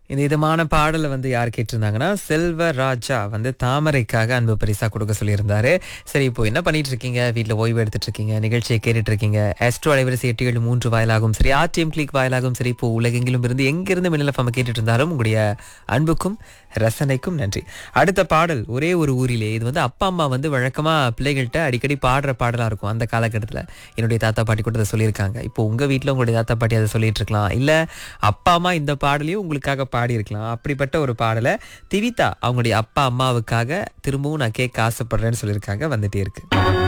இந்த இதமான பாடலை வந்து யார் கேட்டிருந்தாங்கன்னா செல்வராஜா வந்து தாமரைக்காக அன்பு பரிசா கொடுக்க சொல்லியிருந்தாரு சரி இப்போ என்ன பண்ணிட்டு இருக்கீங்க வீட்டில் ஓய்வு எடுத்துட்டு இருக்கீங்க நிகழ்ச்சியை கேட்டுட்டு இருக்கீங்க ஆஸ்ட்ரோ அலைவரிசை எட்டு ஏழு மூன்று வாயிலாகும் சரி ஆர்டிஎம் கிளிக் வாயிலாகும் சரி இப்போ உலகெங்கிலும் இருந்து எங்கிருந்து மின்னல் நம்ம கேட்டுட்டு இருந்தாலும் உங்களுடைய அன்புக்கும் ரசனைக்கும் நன்றி அடுத்த பாடல் ஒரே ஒரு ஊரிலே இது வந்து அப்பா அம்மா வந்து வழக்கமா பிள்ளைகள்கிட்ட அடிக்கடி பாடுற பாடலா இருக்கும் அந்த காலகட்டத்தில் என்னுடைய தாத்தா பாட்டி கூட அதை சொல்லியிருக்காங்க இப்போ உங்க வீட்டில் உங்களுடைய தாத்தா பாட்டி அதை சொல்லிட்டு இருக்கலாம் இல்ல அப்பா அம்மா இந்த பாடலையும் உங்களுக்காக பாடியிருக்கலாம் அப்படிப்பட்ட ஒரு பாடலை திவிதா அவங்களுடைய அப்பா அம்மாவுக்காக திரும்பவும் நான் கேட்க ஆசைப்படுறேன்னு சொல்லியிருக்காங்க வந்துட்டே இருக்கு